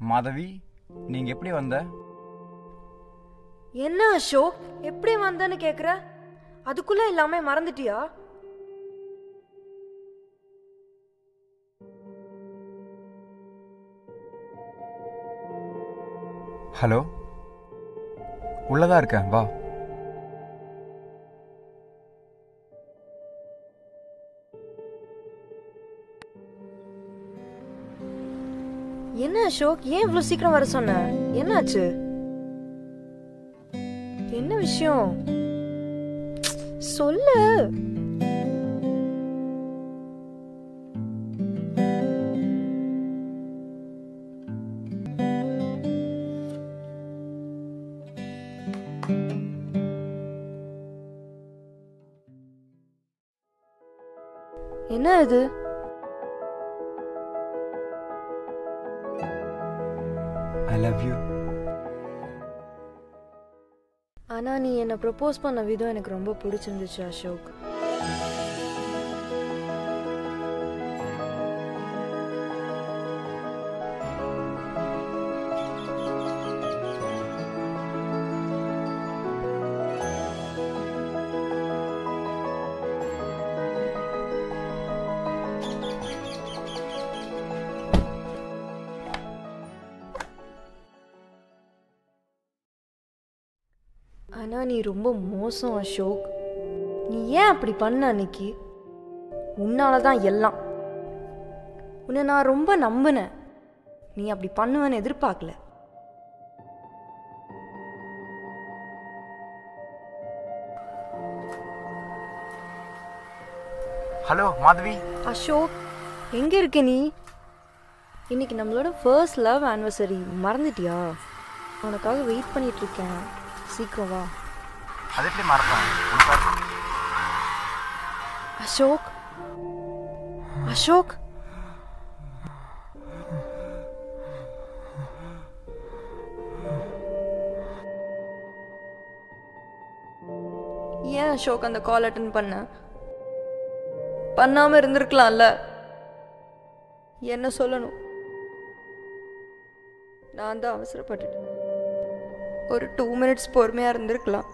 மாதவி நீங்க எப்படி வந்த என்ன அசோக் எப்படி வந்தேன்னு கேக்குற அதுக்குள்ள எல்லாமே மறந்துட்டியா ஹலோ உள்ளதா இருக்கேன் வா என்ன அசோக் ஏன் இவ்வளவு சீக்கிரம் வர சொன்ன என்னாச்சு என்ன விஷயம் சொல்லு என்ன இது ஐ லவ் யூ ஆனா நீ என்ன ப்ரப்போஸ் பண்ண விதம் எனக்கு ரொம்ப பிடிச்சிருந்துச்சு அசோக் ஆனா நீ ரொம்ப மோசம் அசோக் நீ ஏன் அப்படி பண்ண அன்னைக்கு உன்னால தான் எல்லாம் உன்னை நான் ரொம்ப நம்பினேன் நீ அப்படி பண்ணுவேன்னு எதிர்பார்க்கல ஹலோ மாதவி அசோக் எங்க இருக்க நீ இன்னைக்கு நம்மளோட ஃபர்ஸ்ட் லவ் ஆனிவர்சரி மறந்துட்டியா உனக்காக வெயிட் பண்ணிட்டு இருக்கேன் சீக்கிரம் வா அது எப்படி மறப்பேன் உனக்காக அசோக் அசோக் ஏன் அசோக் அந்த கால் அட்டன் பண்ண பண்ணாம இருந்திருக்கலாம்ல என்ன சொல்லணும் நான் தான் அவசரப்பட்டுட்டேன் ஒரு டூ மினிட்ஸ் பொறுமையா இருந்திருக்கலாம்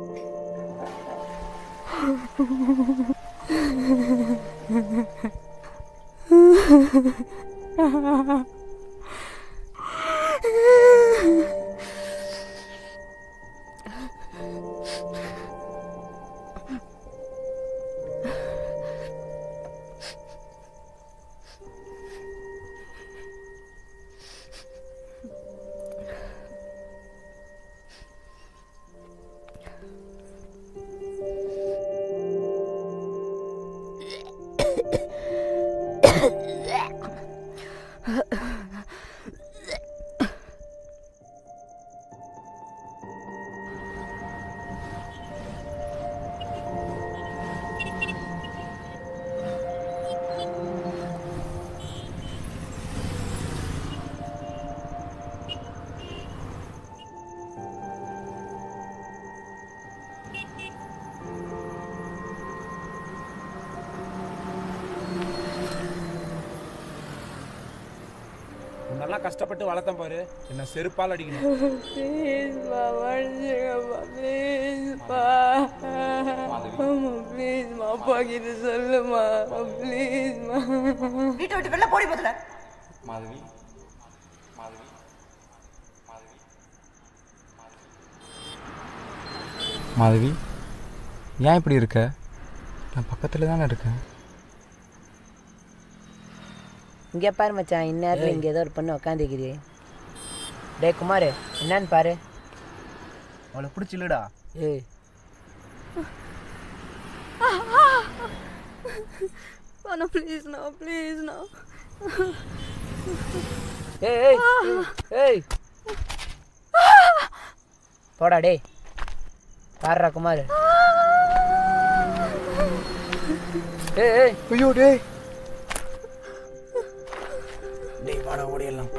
நல்லா கஷ்டப்பட்டு வளர்த்தேன் பாரு என்ன செருப்பால் அடிக்கணும் ப்ளீஸ்ப்பா மன்னிச்சுங்கப்பா ப்ளீஸ்ப்பா அம்மா ப்ளீஸ்மா அப்பா கிட்ட சொல்லுமா ப்ளீஸ்மா வீட்டை விட்டு வெளில போடி முதல்ல மாதவி மாதவி மாதவி மாதவி ஏன் இப்படி இருக்க நான் பக்கத்தில் தானே இருக்கேன் இங்கே பாரு மச்சான் இந்நேரத்தில் இங்கே ஏதோ ஒரு பொண்ணு உட்காந்துக்குது டேய் குமார் என்னன்னு பாரு அவளை பிடிச்சில்லடா ஏய் அண்ணா ப்ளீஸ்ண்ணா ப்ளீஸ்ண்ணா ஏய் ஏய் ஏய் போடா டேய் பாருடா குமார் ஏய் ஏய் ஐயோ டேய் டேய் வாடா ஓடிடலாம்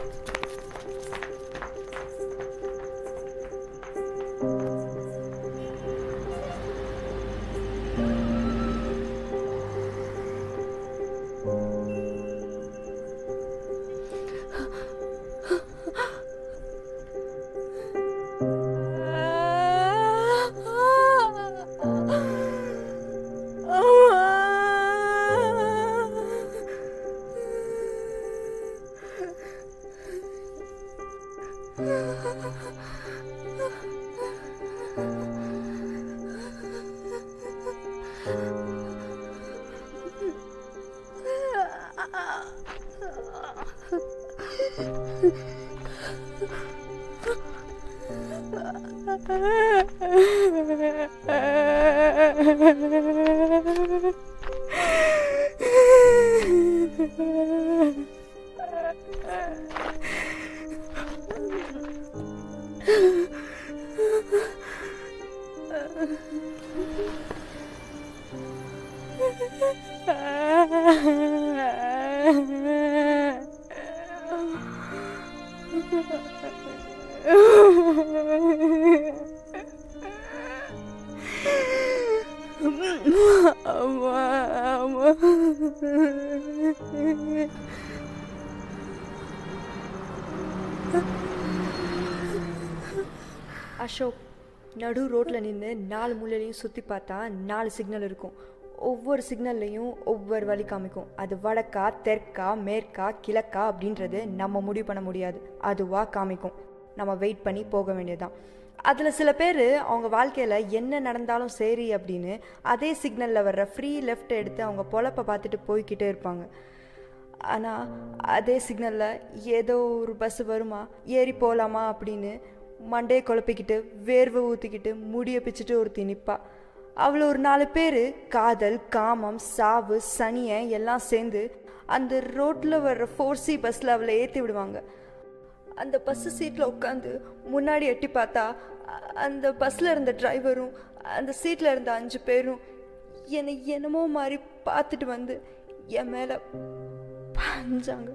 அசோக் நடு ரோட்டில் நின்று நாலு மூலையிலையும் சுற்றி பார்த்தா நாலு சிக்னல் இருக்கும் ஒவ்வொரு சிக்னல்லையும் ஒவ்வொரு வழி காமிக்கும் அது வடக்கா தெற்கா மேற்கா கிழக்கா அப்படின்றது நம்ம முடிவு பண்ண முடியாது அதுவாக காமிக்கும் நம்ம வெயிட் பண்ணி போக வேண்டியதுதான் அதில் சில பேர் அவங்க வாழ்க்கையில் என்ன நடந்தாலும் சரி அப்படின்னு அதே சிக்னலில் வர்ற ஃப்ரீ லெஃப்ட் எடுத்து அவங்க பொழப்பை பார்த்துட்டு போய்கிட்டே இருப்பாங்க ஆனால் அதே சிக்னலில் ஏதோ ஒரு பஸ் வருமா ஏறி போகலாமா அப்படின்னு மண்டையை குழப்பிக்கிட்டு வேர்வை ஊற்றிக்கிட்டு முடியை பிச்சுட்டு ஒருத்தி நிற்பா அவளை ஒரு நாலு பேர் காதல் காமம் சாவு சனியை எல்லாம் சேர்ந்து அந்த ரோட்டில் வர்ற ஃபோர் சி பஸ்ஸில் அவளை ஏற்றி விடுவாங்க அந்த பஸ்ஸு சீட்டில் உட்காந்து முன்னாடி எட்டி பார்த்தா அ- அந்த பஸ்ஸில் இருந்த டிரைவரும் அந்த சீட்டில் இருந்த அஞ்சு பேரும் என்னை என்னமோ மாதிரி பார்த்துட்டு வந்து என் மேலே பாஞ்சாங்க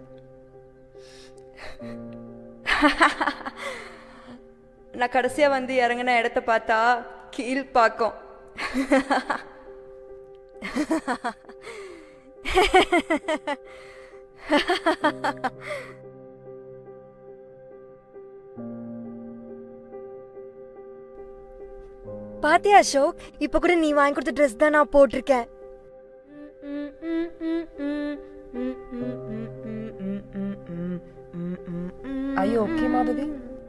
நான் கடைசியாக வந்து இறங்கின இடத்த பார்த்தா கீழ் பாக்கம் பாத்தியா அசோக் இப்போ கூட நீ வாங்கி கொடுத்த ட்ரெஸ் தான் நான் போட்டிருக்கேன் ஐயோ ஓகே மாதவி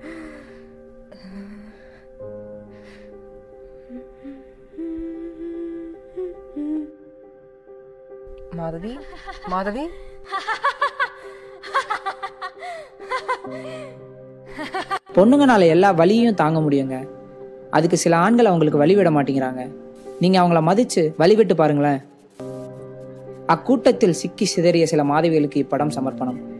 மாதவி மாதவி பொண்ணுங்கனால எல்லா வலியும் தாங்க முடியுங்க அதுக்கு சில ஆண்கள் அவங்களுக்கு வழி விட மாட்டேங்கிறாங்க நீங்க அவங்கள மதிச்சு வழி விட்டு பாருங்களேன் அக்கூட்டத்தில் சிக்கி சிதறிய சில மாதவிகளுக்கு இப்படம் சமர்ப்பணம்